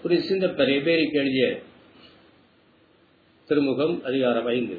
புரி சிந்தப்பர் எபேரிக்கு எழுதிய திருமுகம் அதிகாரம் ஐந்து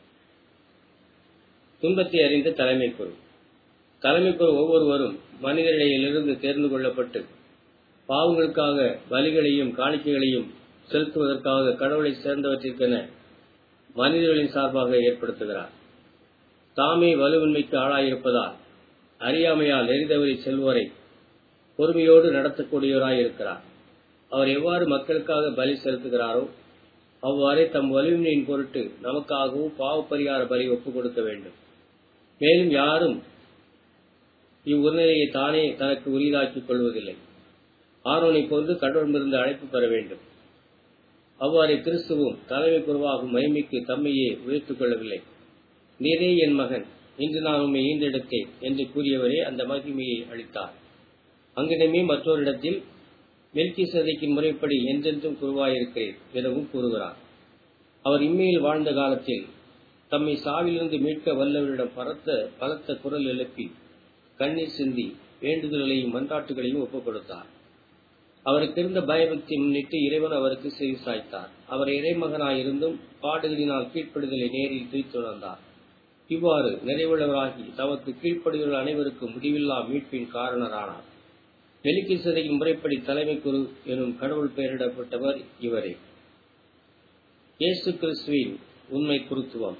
துன்பத்தை அறிந்த தலைமை குரு தலைமை குரு ஒவ்வொருவரும் மனிதர்களிலிருந்து தேர்ந்து கொள்ளப்பட்டு பாவங்களுக்காக பலிகளையும் காணிக்கைகளையும் செலுத்துவதற்காக கடவுளை சேர்ந்தவற்றிற்கென மனிதர்களின் சார்பாக ஏற்படுத்துகிறார் தாமே வலுவின்மைக்கு ஆளாயிருப்பதால் அறியாமையால் எரிதவறி செல்வோரை பொறுமையோடு நடத்தக்கூடியவராய் இருக்கிறார் அவர் எவ்வாறு மக்களுக்காக பலி செலுத்துகிறாரோ அவ்வாறே தம் வலிமையின் பொருட்டு நமக்காகவும் பாவ பரிகார பலி ஒப்புக் கொடுக்க வேண்டும் மேலும் யாரும் இவ்வுநிலையை தானே தனக்கு உரியதாக்கிக் கொள்வதில்லை ஆரோனை கொண்டு கடவுளிலிருந்து அழைப்பு பெற வேண்டும் அவ்வாறே கிறிஸ்துவும் தலைமை குருவாகும் மகிமைக்கு தம்மையே உயர்த்துக் கொள்ளவில்லை நீரே என் மகன் இன்று நான் உண்மை ஈந்தெடுத்தேன் என்று கூறியவரே அந்த மகிமையை அளித்தார் அங்கிடமே மற்றொரு இடத்தில் மெல்கி சதைக்கின் முறைப்படி என்றென்றும் குருவாயிருக்கிறேன் எனவும் கூறுகிறார் அவர் இம்மையில் வாழ்ந்த காலத்தில் தம்மை சாவிலிருந்து மீட்க வல்லவரிடம் பரத்த பலத்த குரல் எழுப்பி கண்ணீர் சிந்தி வேண்டுதல்களையும் மன்றாட்டுகளையும் ஒப்புக் கொடுத்தார் அவருக்கு இருந்த பயபக்தி முன்னிட்டு இறைவன் அவருக்கு செவி சாய்த்தார் அவர் இறைமகனாயிருந்தும் பாடுகளினால் கீழ்ப்படுதலை நேரில் துய்த்துணர்ந்தார் இவ்வாறு நிறைவுள்ளவராகி தமக்கு கீழ்ப்படுகிற அனைவருக்கும் முடிவில்லா மீட்பின் காரணரானார் மெலிக்கி சிறையின் முறைப்படி தலைமை குரு எனும் கடவுள் பெயரிடப்பட்டவர் இவரே இயேசு கிறிஸ்துவின் உண்மை குருத்துவம்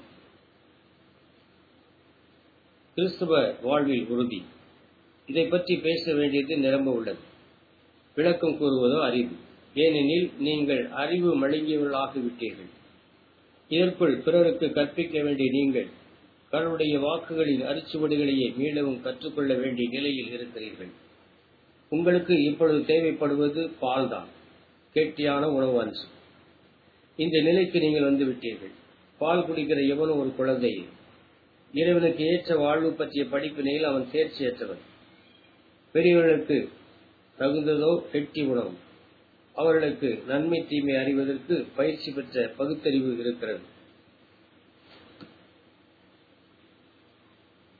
கிறிஸ்துவ வாழ்வில் உறுதி இதை பற்றி பேச வேண்டியது நிரம்ப உள்ளது விளக்கம் கூறுவதோ அறிவு ஏனெனில் நீங்கள் அறிவு மழுங்கியவர்களாகிவிட்டீர்கள் இதற்குள் பிறருக்கு கற்பிக்க வேண்டிய நீங்கள் கடவுளுடைய வாக்குகளின் அரிச்சுவடுகளையே மீளவும் கற்றுக்கொள்ள வேண்டிய நிலையில் இருக்கிறீர்கள் உங்களுக்கு இப்பொழுது தேவைப்படுவது பால்தான் கெட்டியான உணவு அன்று இந்த நிலைக்கு நீங்கள் வந்து விட்டீர்கள் பால் குடிக்கிற எவனும் ஒரு குழந்தையே இறைவனுக்கு ஏற்ற வாழ்வு பற்றிய படிப்பினையில் அவன் தேர்ச்சியற்றவன் பெரியவர்களுக்கு தகுந்ததோ கெட்டி உணவு அவர்களுக்கு நன்மை தீமை அறிவதற்கு பயிற்சி பெற்ற பகுத்தறிவு இருக்கிறது